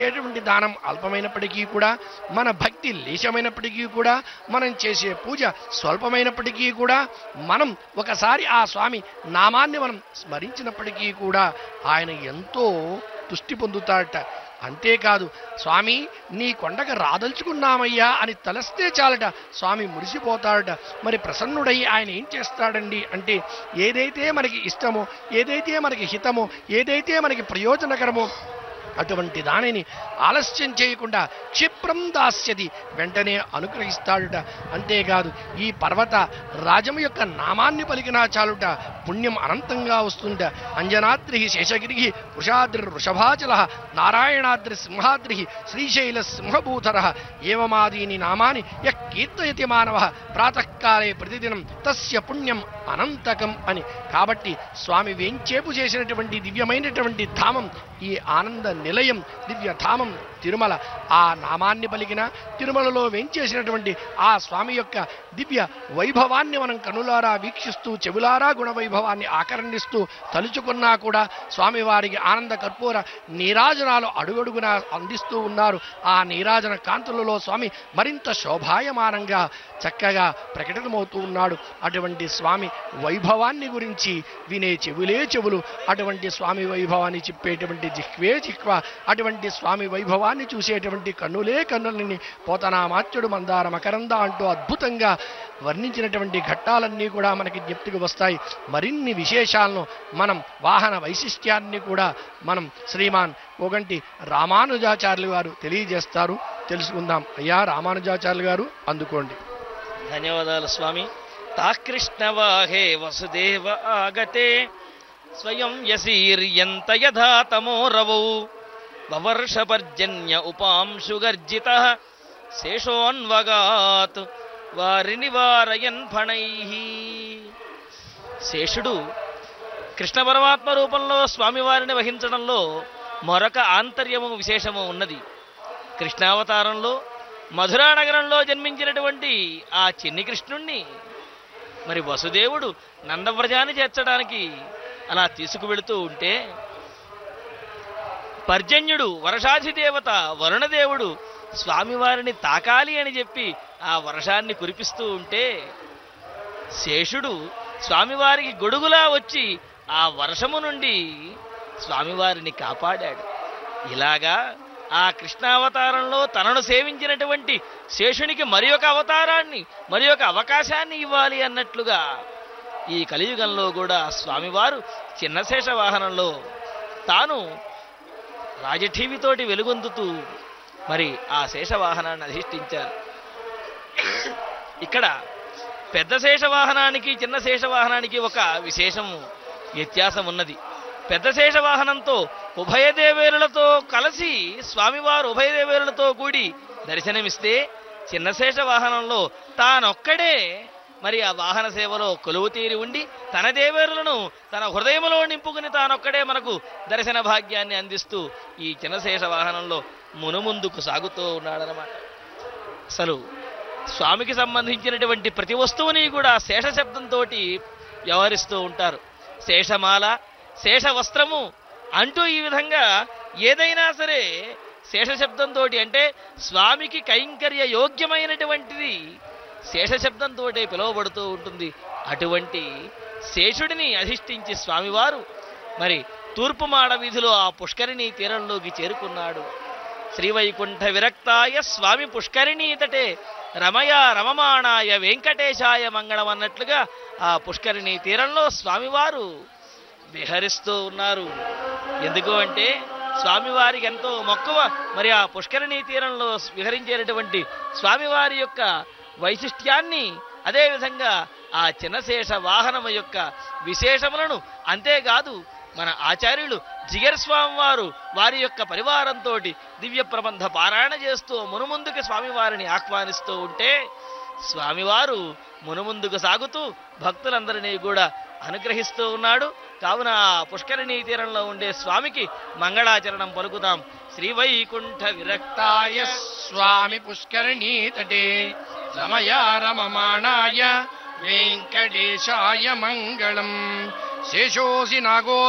చేసేటువంటి దానం అల్పమైనప్పటికీ కూడా మన భక్తి లేశమైనప్పటికీ కూడా మనం చేసే పూజ స్వల్పమైనప్పటికీ కూడా మనం ఒకసారి ఆ స్వామి నామాన్ని మనం స్మరించినప్పటికీ కూడా ఆయన ఎంతో తుష్టి పొందుతాడట అంతేకాదు స్వామి నీ కొండకు రాదలుచుకున్నామయ్యా అని తలస్తే చాలట స్వామి మురిసిపోతాడట మరి ప్రసన్నుడై ఆయన ఏం చేస్తాడండి అంటే ఏదైతే మనకి ఇష్టమో ఏదైతే మనకి హితమో ఏదైతే మనకి ప్రయోజనకరమో అటువంటి దానిని ఆలస్యం చేయకుండా క్షిప్రం దాస్యది వెంటనే అనుగ్రహిస్తాడుట అంతేకాదు ఈ పర్వత రాజము యొక్క నామాన్ని పలికినా చాలుట పుణ్యం అనంతంగా వస్తుంట అంజనాద్రి శేషగిరి వృషాద్రి వృషభాచల నారాయణాద్రి సింహాద్రి శ్రీశైల సింహభూధర ఏవమాదీని నామాని యః కీర్తయతి మానవ ప్రాతకాలే ప్రతిదినం తస్య పుణ్యం అనంతకం అని కాబట్టి స్వామి వేంచేపు చేసినటువంటి దివ్యమైనటువంటి ధామం ఈ ఆనంద నిలయం దివ్య ధామం తిరుమల ఆ నామాన్ని పలికిన తిరుమలలో వేంచేసినటువంటి ఆ స్వామి యొక్క దివ్య వైభవాన్ని మనం కనులారా వీక్షిస్తూ చెవులారా గుణ వైభవాన్ని ఆకర్ణిస్తూ తలుచుకున్నా కూడా స్వామివారికి ఆనంద కర్పూర నీరాజనాలు అడుగడుగునా అందిస్తూ ఉన్నారు ఆ నీరాజన కాంతులలో స్వామి మరింత శోభాయమానంగా చక్కగా ప్రకటనమవుతూ ఉన్నాడు అటువంటి స్వామి వైభవాన్ని గురించి వినే చెవులే చెవులు అటువంటి స్వామి వైభవాన్ని చెప్పేటువంటి జిహ్వే జిహ్వ అటువంటి స్వామి వైభవాన్ని చూసేటువంటి కన్నులే కన్నులని పోతనామాత్యుడు మందార మకరంద అంటూ అద్భుతంగా వర్ణించినటువంటి ఘట్టాలన్నీ కూడా మనకి జ్ఞప్తికి వస్తాయి మరిన్ని విశేషాలను మనం వాహన వైశిష్ట్యాన్ని కూడా మనం శ్రీమాన్ కోగంటి రామానుజాచార్యులు గారు తెలియజేస్తారు తెలుసుకుందాం అయ్యా రామానుజాచార్యులు గారు అందుకోండి ధన్యవాదాలు స్వామి తాకృష్ణవాహే వసుదేవ ఆగతే స్వయం యసీర్యంత యథా తమోరవౌ వవర్షపర్జన్య ఉపాంశుగర్జిత శేషోన్వగాత్ వారి నివారయన్ ఫణై శేషుడు కృష్ణ పరమాత్మ రూపంలో స్వామివారిని వహించడంలో మరొక ఆంతర్యము విశేషము ఉన్నది కృష్ణావతారంలో మధురా నగరంలో జన్మించినటువంటి ఆ చిన్ని కృష్ణుణ్ణి మరి వసుదేవుడు నందవ్రజాన్ని చేర్చడానికి అలా తీసుకువెళుతూ ఉంటే పర్జన్యుడు వర్షాధిదేవత వరుణదేవుడు స్వామివారిని తాకాలి అని చెప్పి ఆ వర్షాన్ని కురిపిస్తూ ఉంటే శేషుడు స్వామివారికి గొడుగులా వచ్చి ఆ వర్షము నుండి స్వామివారిని కాపాడాడు ఇలాగా ఆ కృష్ణావతారంలో తనను సేవించినటువంటి శేషునికి మరి ఒక అవతారాన్ని మరి ఒక అవకాశాన్ని ఇవ్వాలి అన్నట్లుగా ఈ కలియుగంలో కూడా స్వామివారు చిన్న శేష వాహనంలో తాను రాజఠీవితోటి వెలుగొందుతూ మరి ఆ శేషవాహనాన్ని అధిష్ఠించారు ఇక్కడ పెద్ద శేషవాహనానికి చిన్న శేషవాహనానికి ఒక విశేషము వ్యత్యాసం ఉన్నది పెద్ద శేషవాహనంతో ఉభయ దేవేరులతో కలిసి స్వామివారు ఉభయ దేవేరులతో కూడి దర్శనమిస్తే చిన్న శేషవాహనంలో తానొక్కడే మరి ఆ వాహన సేవలో కొలువు తీరి ఉండి తన దేవేరులను తన హృదయంలో నింపుకుని తానొక్కడే మనకు దర్శన భాగ్యాన్ని అందిస్తూ ఈ చిన్నశేష వాహనంలో మునుముందుకు సాగుతూ ఉన్నాడనమాట అసలు స్వామికి సంబంధించినటువంటి ప్రతి వస్తువుని కూడా శేష శబ్దంతో వ్యవహరిస్తూ ఉంటారు శేషమాల శేష వస్త్రము అంటూ ఈ విధంగా ఏదైనా సరే శేష శబ్దంతో అంటే స్వామికి కైంకర్య యోగ్యమైనటువంటిది శేష శబ్దంతో పిలువబడుతూ ఉంటుంది అటువంటి శేషుడిని అధిష్ఠించి స్వామివారు మరి తూర్పు మాడ వీధిలో ఆ పుష్కరిణి తీరంలోకి చేరుకున్నాడు శ్రీవైకుంఠ విరక్తాయ స్వామి పుష్కరిణీ తటే రమయ రమమాణాయ వెంకటేశాయ మంగళం అన్నట్లుగా ఆ పుష్కరిణి తీరంలో స్వామివారు విహరిస్తూ ఉన్నారు ఎందుకు అంటే స్వామివారికి ఎంతో మక్కువ మరి ఆ పుష్కరిణీ తీరంలో విహరించేటటువంటి స్వామివారి యొక్క వైశిష్ట్యాన్ని అదేవిధంగా ఆ చిన్నశేష వాహనము యొక్క విశేషములను అంతేకాదు మన ఆచార్యులు జిగర్ స్వామి వారు వారి యొక్క పరివారంతో దివ్య ప్రబంధ పారాయణ చేస్తూ మునుముందుకు స్వామివారిని ఆహ్వానిస్తూ ఉంటే స్వామివారు మునుముందుకు సాగుతూ భక్తులందరినీ కూడా అనుగ్రహిస్తూ ఉన్నాడు కావున ఆ పుష్కరిణీ తీరంలో ఉండే స్వామికి మంగళాచరణం పలుకుదాం శ్రీవైకుంఠ విరక్తాయ తాయ స్వామి పుష్కరిణీ తటే రమయ రమమాణాయ వెంకటేశాయ మంగళం శేషోసి నాగో